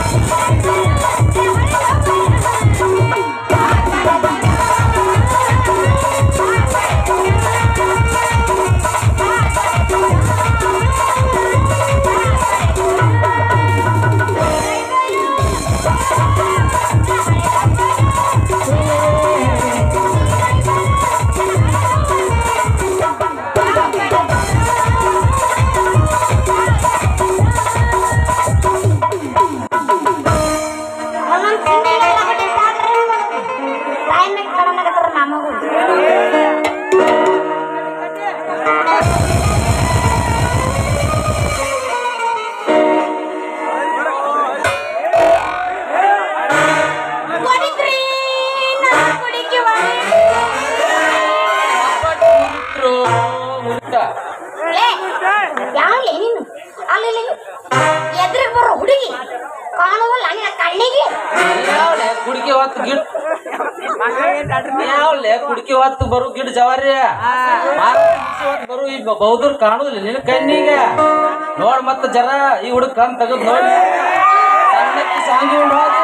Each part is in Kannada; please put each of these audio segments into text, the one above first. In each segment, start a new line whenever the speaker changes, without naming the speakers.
ಒಂದೊಂದ್ ತಿಂಗಳಿಗೆ ಲಗಡೆ ಸಾಕ್ರಿ ಟೈಮಿಗೆ ಕಡನಾಗತ್ತಾರ ನಮಗೂ ಹೊಡಿತ್ರಿ, ನನ್ನ ಕುಡಿಕೆ ಹೊಡಿ. ಲೇ, ಯಾವ್ಲೆ ನೀನು ಅಲ್ಲಿ ಎದ್ರಿಗೆ ಬರೋ ಹುಡುಗಿ ಕಾಣುವಲ್ಲ ನಿನ್ನ ಕಣ್ಣಿಗೆ
ಯಾವ್ಲೆ ಕುಡಿಕೆ ಹೊತ್ತು ಗಿಡ್ ಯಾವ್ಲೆ ಕುಡಿಕೆ ಹೊತ್ತು ಬರು ಗಿಡ್ ಜವಾರಿ ಹೊತ್ತು ಬರು ಈ ಬೌದ್ಧರು ಕಾಣುದಿಲ್ಲ ನಿನ್ನ ಕಣ್ಣಿಗೆ ನೋಡ್ ಮತ್ತ ಜರ ಈ ಹುಡುಗ ಕಣ್ ತೆಗದ್ ನೋಡಿ ಸಣ್ಣಕ್ಕೆ ಸಾಂಗಿ ಉಂಡ್ ಹೋದ.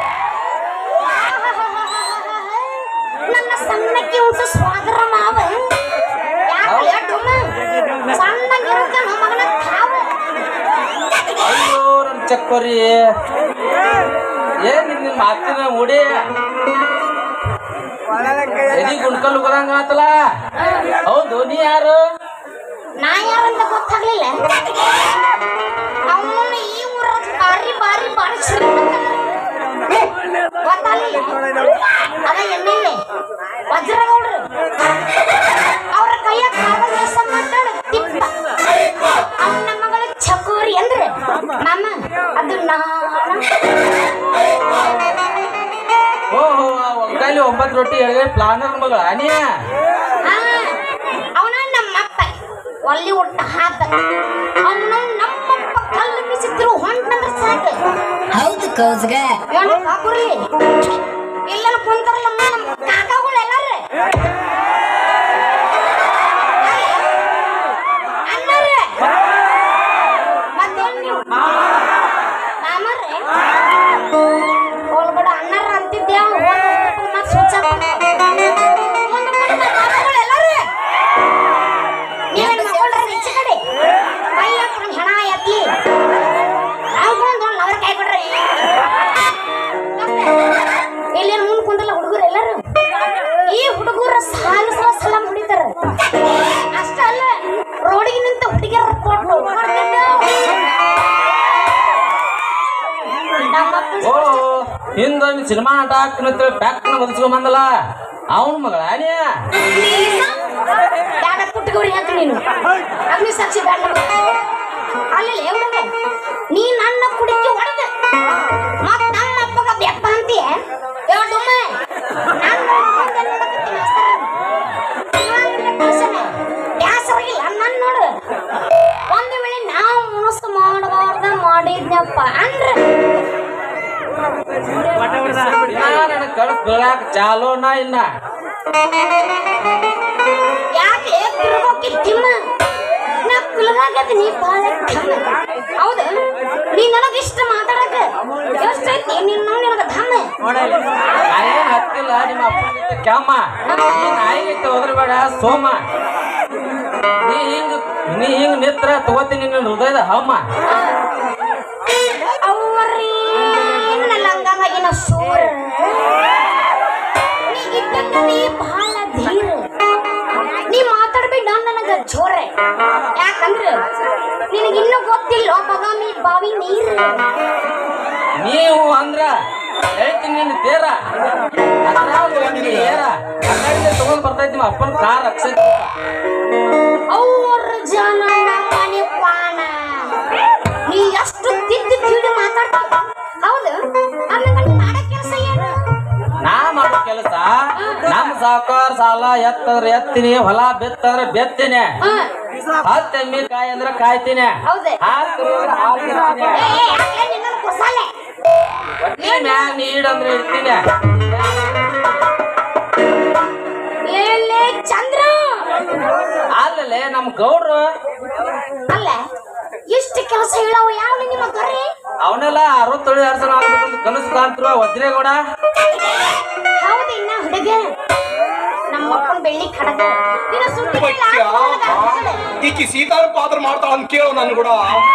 ನನ್ನ ಸಣ್ಣಕ್ಕೆ ಒಂದು ಸ್ವಾಗರ ಮಾವ ಯಾಕೆ ಡುಮ್ಮ ಸಣ್ಣಗಿರುತ್ತ ನಮ್ಮ ಮಗನ ಕಾವ
ಅಯ್ಯೋ ನನ್ ಚಕ್ಕೋರಿ ಏನ್ ನಿನ್ ಮಾತಿನ ಮುಡಿ ಎದಿ ಗುಂಡ್ಕಲ್ ಬರಂಗ ಆತಲ್ಲ ಹೌದು ನೀ ಯಾರು
ನಾ ಯಾರಂತ ಗೊತ್ತಾಗ್ಲಿಲ್ಲ ಅವನು ಈ ಊರ ಬಾರಿ ಬಾರಿ ಬಾರಿ ಗೊತ್ತಾಗ್ಲಿಲ್ಲ ಅದ ಎಮ್ಮೆಲ್ಲೆ ವಜ್ರಗೌಡ್ರು ಅವ್ರ ಕೈಯ ಕಾಗದ ಹೆಸರು ಮಾತಾಡ ತಿಪ್ಪ ಅವನ ಮಗಳ ಚಕೋರಿ ಅಂದ್ರೆ ಮಾಮ ಅದು ನಾನು
ಓಹೋ ಆ ಒಗ್ಗಾಲಿ ಒಂಬತ್ತು ರೊಟ್ಟಿ ಎಳಗೈ ಪ್ಲಾನರ್ ಮಗಳ ನೀ
ಅವನ ನಮ್ಮಪ್ಪ ಒಲ್ಲಿ ಹುಟ್ಟ ಹಾತ ಅವನು ನಮ್ಮಪ್ಪ ಕಲ್ಲು ಬೀಸಿದ್ರು ಹೊಂಟಂದ್ರೆ ಸಾಕು
ಹೌದು ಕೌಸ್ಗ
ಏನು ಕಾಕುರಿ ಇಲ್ಲೆಲ್ಲ ಕುಂತಾರಲ್ಲ ನಮ್ಮ ಕಾಕಾಗಳು ಎಲ್ಲಾರು ಅಣ್ಣಾರೆ ಮತ್ತೇನ್ ನೀವು ಮಾಮರ್ರೆ ಹೋಲ್ಬಿಡ ಅಣ್ಣಾರ ಅಂತಿದ್ದೆ ಮತ್ತೆ ಸ್ವಿಚ್ ನೀವೇನ್ ಮಕ್ಕಳ್ರಿ ಈಚೆ ಕಡೆ ಕೈ ಹಾಕ್ರಿ ಹೆಣ ಎತ್ತಿ ನಾವು ಒಂದು ಅವ್ರ ಕೈ ಕೊಡ್ರಿ ಇಲ್ಲಿ ಮುಂದ್ ಕುಂತಲ್ಲ ಹುಡುಗರು ಎಲ್ಲರೂ ಈ ಹುಡುಗರ ಸಾಲು ಸಲ ಸಲ ಹೊಡಿತಾರ ಅಷ್ಟ ಅಲ್ಲ ರೋಡಿಗೆ ನಿಂತ ಹುಡುಗಿಯರ ಕೊಟ್ಟು ನಮ್ಮಪ್ಪ
ಓಹೋ ಹಿಂದೊಂದು ಸಿನಿಮಾ ಆಟ ಹಾಕ್ನಂತೇಳಿ ಪ್ಯಾಕ್ನ ಬದಸ್ಕೊಂಡ್ ಬಂದಲ್ಲ ಅವನ ಮಗಳ ನೀ
ಬ್ಯಾಡ ಪುಟ್ಟಗೌರಿ ಹಾಕ ನೀನು ಅಗ್ನಿ ಸಾಕ್ಷಿ ಬ್ಯಾಡ ಅಲ್ಲಿ ಹುಡುಗ ನೀ ನನ್ನ ಕುಡಿಕೆ ಹೊಡೆದ ಮತ್ ನಮ್ಮ ಅಪ್ಪಗ ಬೆಪ್ಪ ಅಂತೀಯ ಯೋ ಡುಮ್ಮ ನಾನು ಮುಂದೆ ನೋಡಕತ್ತೀನಿ ಬ್ಯಾಸರಾಗಿಲ್ಲ ನನ್ನ ನೋಡು ಒಂದು ವೇಳೆ ನಾವು ಮನಸ್ಸು ಮಾಡಬಾರ್ದ ಮಾಡಿದ್ನಪ್ಪ ಅಂದ್ರೆ
ನನ್ನ ಕಳ್ ಬೀಳಾಕ ಚಾಲೋನ ಇನ್ನ
ಯಾಕೆ ಕುಲಗೋಕಿ ತಿಮ್ಮ ನಾ ಕುಲಗಾಗದೀನಿ ಬಾಳ ಧಮ್ಮ ಹೌದು ನೀ ನನಗೆ ಇಷ್ಟ ಮಾತಾಡಕ ಎಷ್ಟೈತಿ ನಿನ್ನ ನಿನಗ ಧಮ್ಮ
ನಾನೇನ್ ಹತ್ತಿಲ್ಲ ನಿಮ್ಮ ಅಪ್ಪನ ಕೆಮ್ಮ ನೀ ನಾಯಿಗೆ ಹೋದ್ರಬೇಡ ಸೋಮ ನೀ ಹಿಂಗ ನೀ ಹಿಂಗ ನಿತ್ರ ತಗೋತೀನಿ ನಿನ್ನ ಹೃದಯದ ಹಮ್ಮ
ಅವ್ರಿ ಲಂಗಾಗಿನ ಸೂರ ನೀ ಇದ್ದಂಗ ನೀ ಬಹಳ ಧೀರ ನೀ ಮಾತಾಡ್ಬೇಡ ನನಗ ಜೋರೆ ಯಾಕಂದ್ರ ನಿನಗಿನ್ನೂ ಗೊತ್ತಿಲ್ಲ ಬಗಾಮಿ ಬಾವಿ ನೀರು
ನೀವು ಅಂದ್ರ ಹೇಳ್ತೀನಿ ನಿನ್ನ ತೇರ ಅದ್ರಾಗ ಒಂದು ಏರ ಅಂಗಡಿಗೆ ತಗೊಂಡ್ ಬರ್ತೈತಿ ನಿಮ್ಮ ಅಪ್ಪನ ಕಾರ್ ಅಕ್ಷಯ
ಅವ್ರ ಜನ ಮನೆ ಪಾನ ನೀ ಎಷ್ಟು ತಿದ್ದಿ ತಿಳಿ ಮಾತಾಡ್ತಿ ಹೌದು ಆಮೇಲೆ ನೀ ಮಾಡೋ ಕೆಲಸ ಏನು
ನಾ ಮಾಡೋ ಕೆಲಸ ನಮ್ ಸಾವುಕಾರ ಸಾಲ ಎತ್ತಂದ್ರ ಎತ್ತೀನಿ ಹೊಲ ಬಿತ್ತಂದ್ರ ಬೆತ್ತೀನಿ
ಹಾ.
ಹತ್ತು ಎಮ್ಮಿ ಕಾಯಿ ಅಂದ್ರ ಕಾಯ್ತೀನಿ
ಹೌದು.
ಹಾಲ್ ಕರಿಯೋದ್ರ ಹಾಲ್ ಕರಿತೀನಿ.
ಏ, ಏ, ಯಾಕೆ ನಿನ್ನನ್ನು ಕುರ್ಸಾಲೆ?
ಹೊಟ್ಟಿ ಮ್ಯಾಗ ನೀಡ್ ಅಂದ್ರೆ ಇಡ್ತೀನಿ
ಏಲೇ ಚಂದ್ರ
ಅಲ್ಲಲೆ ನಮ್ ಗೌಡ್ರು
ಅಲ್ಲ ಎಷ್ಟು ಕೆಲಸ ಹೇಳವ ಯಾವ ನಿಮ್ಮ ದೊರೆ
ಅವನೆಲ್ಲ ಅರವತ್ತೇಳು ಎರಡ್ ಸಲ ಆಗ್ಬೇಕಂತ ಕನಸು ಕಾಣ್ತಿರುವ ವಜ್ರೇಗೌಡ
ಹೌದು ಇನ್ನ ಹುಡುಗ ನಮ್ಮ ಅಪ್ಪನ ಬೆಳ್ಳಿ ಖಡಗ ಇನ್ನು ಸುದ್ದಿ
ಈಕಿ ಸೀತಾರ ಪಾತ್ರ ಮಾಡ್ತಾಳ ಅಂತ ಕೇಳು ನನ್ ಕೂಡ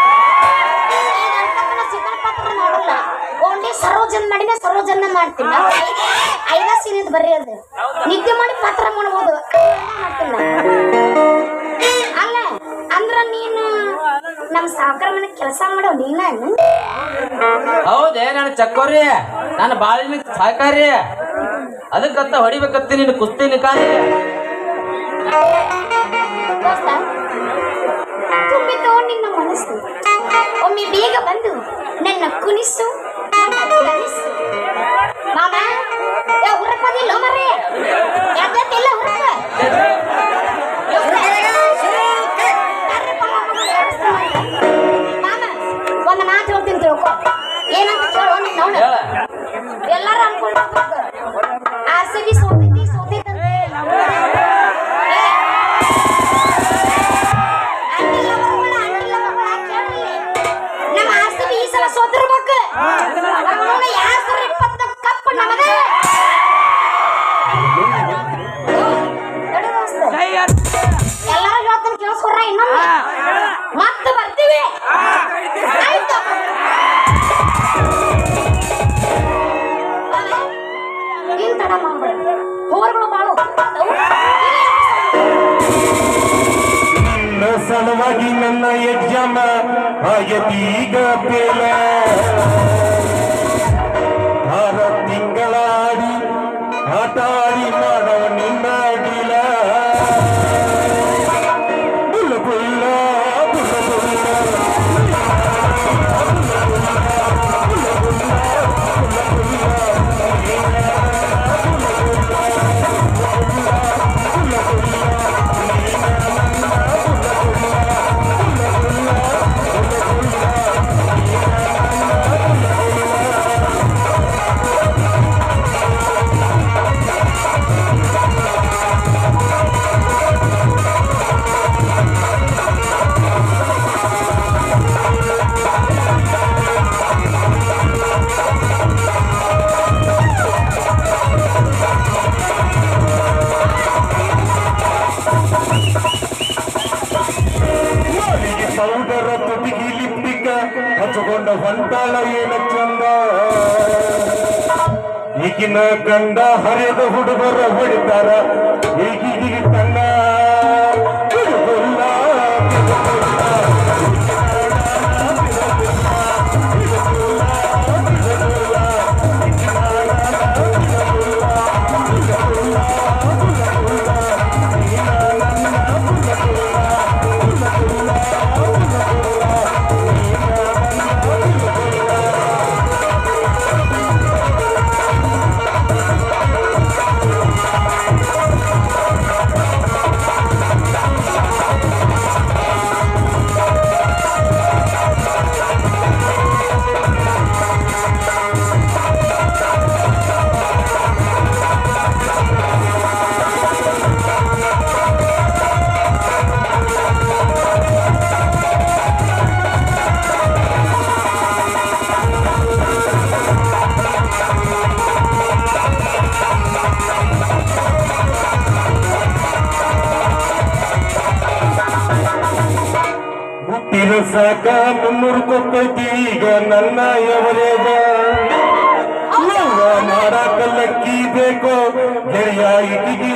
ಮಾಡಲ್ಲ ಓನ್ಲಿ ಸರೋಜನ್ ಮಾಡಿನ ಸರೋಜನ್ನ ಮಾಡ್ತೀನಿ ಐದ ಸೀನಿದ್ ಬರ್ರಿ ಅದು ನಿದ್ದೆ ಮಾಡಿ ಪಾತ್ರ ಮಾಡ್ಬೋದು ಮಾಡ್ತೀನಿ ಅಲ್ಲ ಅಂದ್ರ ನೀನು ನಮ್ಮ ಸಾವುಕಾರ ಮನೆ ಕೆಲಸ ಮಾಡೋ ನೀನ
ಹೌದೇ ನಾನು ಚಕ್ಕೋರಿ ನಾನು ಬಾಳಿನ ಸಹಕಾರಿ ಅದಕ್ಕಂತ ಹೊಡಿಬೇಕಂತ ನೀನು ಕುಸ್ತಿ ನಿಕಾಲಿ
ದೋಸ್ತ ತುಂಬಿತು ನಿನ್ನ ಮನಸ್ಸು ಒಮ್ಮೆ ಬೇಗ ಬಂದು ನನ್ನ ಕುನಿಸು ನನ್ನ ಕಲಿಸು ಮಾಮ ಏ ಹುರಪದಿಲ್ಲ ಮರೇ ಯಾಕತ್ತಿಲ್ಲ ಹುರಪ ಮಾಮ ಒಂದು ಮಾತು ಹೇಳ್ತೀನಿ ತಿಳ್ಕೊ ಏನಂತ ಕೇಳು ನೀನ್ ನೋಡು
ಹೇಳ
ಎಲ್ಲಾರು ಅನ್ಕೊಂಡಿರ್ಬೇಕು ಆರ್ ಸಿ ಬಿ ಸೋತೈತಿ ಸೋತೈತಂತ ಏ, ಅಂಟಿಲ್ಲ ಮಗಳ, ಅಂಟಿಲ್ಲ ಮಗಳ, ಕೇಳ್ರಿ. ನಮ್ಮ ಆರ್ ಸಿ ಬಿ ಈ ಸಲ ಸೋತಿರ್ಬೇಕು ನಮ್ಮನ್ನ ಯಾರ್ ಸರ ಇಪ್ಪತ್ನಾಲ್ಕು ಕಪ್ ನಮದ ಎಲ್ಲಾರು ಹೇಳ್ತಾನೆ ಕೇಳಿಸ್ಕೊಡ್ರ ಇನ್ನೊಮ್ಮೆ ಮತ್ತೆ ಬರ್ತೀವಿ ಆಯ್ತು ನೀನ್ ತಡ ಮಾಡ್ಬೇಡ ಹೋರ್ಗಳು ಬಾಳು
ನಿನ್ನ ಸಲುವಾಗಿ ನನ್ನ ಎಕ್ಸಾಮ ಆಗತೀಗ ಬೇಲ ಆರ ತಿಂಗಳಾಡಿ ಆಟ ಆಡಿ ಮಾಡವ ನಿನ್ನ ಅಡಿಲ ಬುಲ್ಲ ಬುಲ್ಲ ಬುಲ್ಲ ಬುಲ್ಲ ನಾಲಿಗೆ ಪೌಡರ ತುಟಿಗಿ ಲಿಪ್ಟಿಕ ಹಚ್ಕೊಂಡ ಹೊಂಟಾಳ ಏನ ಚಂದ ಈಗಿನ ಗಂಡ ಹರಿದ ಹುಡುಗರ ಹೊಡಿತಾರ ಈಗಿಗೆ ತನ್ನ ಬಿಡುಗುಲ್ಲ, ಬಿಡುಗುಲ್ಲ. ಮುಟ್ಟಿನ ಸಾಕ ಮುನ್ನೂರು ಕೊಟ್ಟೈತಿ ಈಗ ನನ್ನ ಎವರೇದ ಲವ್ವ ಮಾಡಾಕ ಲಕ್ಕಿ ಬೇಕೋ ಗೆಳೆಯ ಈಗಿಗೆ